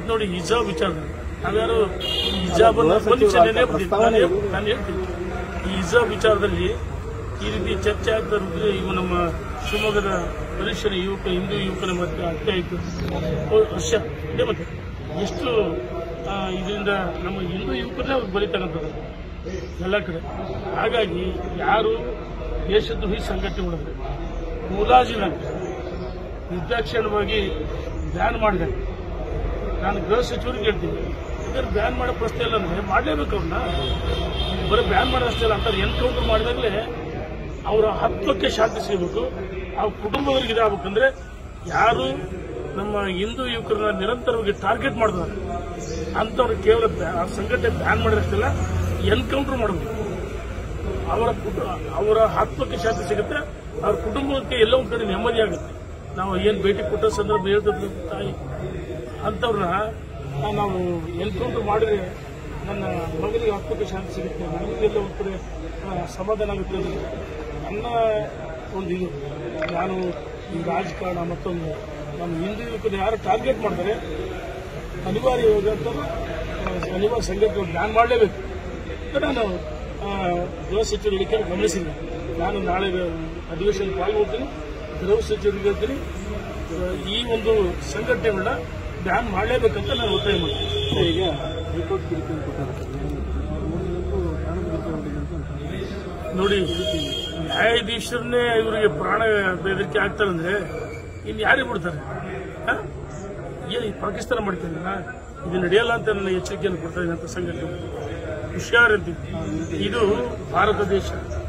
ಇವತ್ತು ನೋಡಿ ಹಿಜಾಬ್ ವಿಚಾರದಲ್ಲಿ ನಾವ್ಯಾರು ಈ ಹಿಜಾಬ್ ಅನ್ನ ಒಂದ್ ನಿಮಿಷ ನೆನೆ ಬಿಡ್ತೀನಿ. ನಾನು ಹೇಳ್- ನಾನು ಹೇಳ್ತೀನಿ ಈ ಹಿಜಾಬ್ ವಿಚಾರದಲ್ಲಿ ಈ ರೀತಿ ಚರ್ಚೆ ಆಗ್ತಾ ಇರೋದು ಇವು ನಮ್ಮ ಶಿವಮೊಗ್ಗದ ಮನುಷ್ಯನ ಯುವಕ ಹಿಂದೂ ಯುವಕನ ಮಧ್ಯೆ ಹತ್ಯೆ ಆಯಿತು ವರ್ಷ ಇದೇ ಮತ್ತೆ ಎಷ್ಟು ಆ, ಇದರಿಂದ ನಮ್ಮ ಹಿಂದೂ ಯುವಕರನ್ನೇ ಅವ್ರು ಬಲಿತಕ್ಕಂಥದ್ದು ಎಲ್ಲ ಕಡೆ ಹಾಗಾಗಿ ಯಾರು ದೇಶದ್ರೋಹಿ ಸಂಘಟನೆಗಳಿದ್ರೆ ಮುಲಾಜಿನ ನಿರ್ದಾಕ್ಷಿಣ್ಯವಾಗಿ ಬ್ಯಾನ್ ಮಾಡಿದೆ ನಾನು ಗೃಹ ಸಚಿವರಿಗೆ ಹೇಳ್ತೀನಿ ಇದನ್ನು ಬ್ಯಾನ್ ಮಾಡೋ ಪ್ರಶ್ನೆ ಇಲ್ಲ ಅಂದ್ರೆ ಮಾಡಲೇಬೇಕು ಅವ್ರನ್ನ ಬರೀ ಬ್ಯಾನ್ ಮಾಡೋ ಅಷ್ಟೇ ಇಲ್ಲ ಅಂತಾರೆ ಎನ್ಕೌಂಟರ್ ಮಾಡಿದಾಗಲೇ ಅವರ ಹತ್ತಕ್ಕೆ ಶಾಂತಿ ಸಿಗಬೇಕು ಆ ಕುಟುಂಬದವರಿಗೆ ಇದಾಗಬೇಕಂದ್ರೆ ಯಾರು ನಮ್ಮ ಹಿಂದೂ ಯುವಕರನ್ನ ನಿರಂತರವಾಗಿ ಟಾರ್ಗೆಟ್ ಮಾಡಿದ್ದಾರೆ ಅಂಥವ್ರು ಕೇವಲ ಬ್ಯಾ- ಆ ಸಂಘಟನೆ ಬ್ಯಾನ್ ಮಾಡಿರಷ್ಟಿಲ್ಲ ಎನ್ಕೌಂಟರ್ ಮಾಡಬೇಕು ಅವರ ಕುಟು- ಅವರ ಆತ್ಮಕ್ಕೆ ಶಾಂತಿ ಸಿಗುತ್ತೆ ಅವ್ರ ಕುಟುಂಬಕ್ಕೆ ಎಲ್ಲ ಒಂದು ಕಡೆ ನೆಮ್ಮದಿ ಆಗುತ್ತೆ ನಾವು ಏನು ಭೇಟಿ ಕೊಟ್ಟ ಸಂದರ್ಭ ಹೇಳ್ತಿದ್ರು ತಾಯಿ ಅಂಥವ್ರನ್ನ ನಾವು ಎನ್ಕೌಂಟರ್ ಮಾಡಿದ್ರೆ ನನ್ನ ಮಗನಿಗೆ ಆತ್ಮಕ್ಕೆ ಶಾಂತಿ ಸಿಗುತ್ತೆ ನನಗೆಲ್ಲ ಒಂದು ಕಡೆ ಆ, ಸಮಾಧಾನ ಆಗುತ್ತೆ ಅಂತ ನನ್ನ ಒಂದು ಇದು ನಾನು ಈ ರಾಜಕಾರಣ ಮತ್ತೊಂದು ನಮ್ಮ ಹಿಂದೂ ಯುವಕರು ಯಾರು ಟಾರ್ಗೆಟ್ ಮಾಡ್ತಾರೆ ಅನಿವಾರ್ಯವಾಗಿ ಅಂಥವ್ರು, ಆ, ಅನಿವಾರ್ಯ ಸಂಘಟನೆ ಬ್ಯಾನ್ ಮಾಡಲೇಬೇಕು ಅಂತ ನಾನು ಆ, ಗೃಹ ಸಚಿವರು ಹೇಳಿಕೆ ಗಮನಿಸಿಲ್ಲ ನಾನು ನಾಳೆ ಅಧಿವೇಶನ ಪಾಲ್ಗೊಳ್ತೀನಿ ಗೃಹ ಸಚಿವರಿಗೆ ಹೇಳ್ತೀನಿ ಆ, ಈ ಒಂದು ಸಂಘಟನೆಗಳನ್ನ ಬ್ಯಾನ್ ಮಾಡಲೇಬೇಕಂತ ನಾನು ಒತ್ತಾಯ ಮಾಡ್ತೀನಿ ಈಗ ಹೈಕೋರ್ಟ್ ತೀರ್ಪನ್ನು ಕೊಟ್ಟಾರೆ ಮೂರನೇದು ಪ್ರಾಣದ ಬೆದರಿಕೆ ಅಂತ ಅಂತಾರೆ. ನೋಡಿ ನ್ಯಾಯಾಧೀಶರನ್ನೇ ಇವರಿಗೆ ಪ್ರಾಣ ಬೆದರಿಕೆ ಆಗ್ತಾರಂದ್ರೆ ಇನ್ನು ಯಾರಿಗೆ ಬಿಡ್ತಾರೆ ಹ? ಏನು ಈ ಪಾಕಿಸ್ತಾನ ಮಾಡ್ತಿಲ್ಲ ಇದು ನಡೆಯಲ್ಲ ಅಂತ ನನ್ನ ಎಚ್ಚರಿಕೆಯನ್ನು ಕೊಡ್ತಾ ಇದ್ದೀನಿ ಅಂತ ಸಂಘಟನೆ ಹುಷಾರಂತೀವಿ ಇದು ಭಾರತ ದೇಶ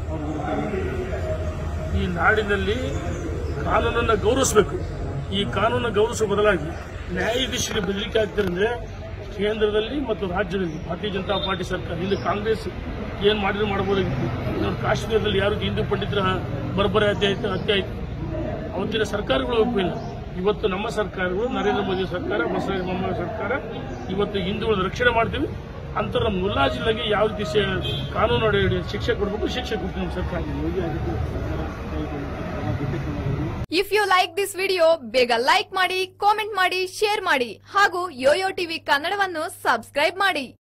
ಈ ನಾಡಿನಲ್ಲಿ ಕಾನೂನನ್ನು ಗೌರವಿಸಬೇಕು ಈ ಕಾನೂನನ್ನು ಗೌರವಿಸುವ ಬದಲಾಗಿ ನ್ಯಾಯಾಧೀಶರಿಗೆ ಬೆದರಿಕೆ ಆಗ್ತಾರೆ ಅಂದ್ರೆ ಕೇಂದ್ರದಲ್ಲಿ ಮತ್ತು ರಾಜ್ಯದಲ್ಲಿ ಭಾರತೀಯ ಜನತಾ ಪಾರ್ಟಿ ಸರ್ಕಾರ ಇಲ್ಲಿ ಕಾಂಗ್ರೆಸ್ ಏನ್ ಮಾಡಿದ್ರು ಮಾಡಬಹುದಾಗಿತ್ತು ನೋಡಿ ಕಾಶ್ಮೀರದಲ್ಲಿ ಯಾರು ಹಿಂದೂ ಪಂಡಿತರ ಬರ್ಬರ ಹತ್ಯೆ ಆಯ್ತು ಹತ್ಯೆ ಆಯ್ತು ಅವತ್ತಿನ ಸರ್ಕಾರಗಳು ಒಪ್ಪಿಲ್ಲ ಇವತ್ತು ನಮ್ಮ ಸರ್ಕಾರಗಳು ನರೇಂದ್ರ ಮೋದಿ ಸರ್ಕಾರ ಬಸವರಾಜ ಬೊಮ್ಮಾಯಿ ಸರ್ಕಾರ ಇವತ್ತು ಹಿಂದೂಗಳ ರಕ್ಷಣೆ ಮಾಡ್ತೀವಿ ಅಂತರ ನಮ್ಮ ಮುಲ್ಲಾಜಿಲ್ಲಾಗೆ ಯಾವ ರೀತಿ ಶೇ- ಕಾನೂನು ಅಡಿ ಶಿಕ್ಷೆ ಕೊಡಬೇಕು ಶಿಕ್ಷೆ ಕೊಡ್ತೀವಿ ನಮ್ಮ ಸರ್ಕಾರ ಯೋಗಿ ಆದಿತ್ಯನಾಥ್ ಸರ್ಕಾರ ಕೈಗೊಂಡಿದೆ. ಕ್ರಮ detect if you like this video ಬೇಗ ಲೈಕ್ ಮಾಡಿ ಕಾಮೆಂಟ್ ಮಾಡಿ ಶೇರ್ ಮಾಡಿ ಹಾಗೂ ಯೋಯೋ ಟಿವಿ ಕನ್ನಡವನ್ನು ಸಬ್ಸ್ಕ್ರೈಬ್ ಮಾಡಿ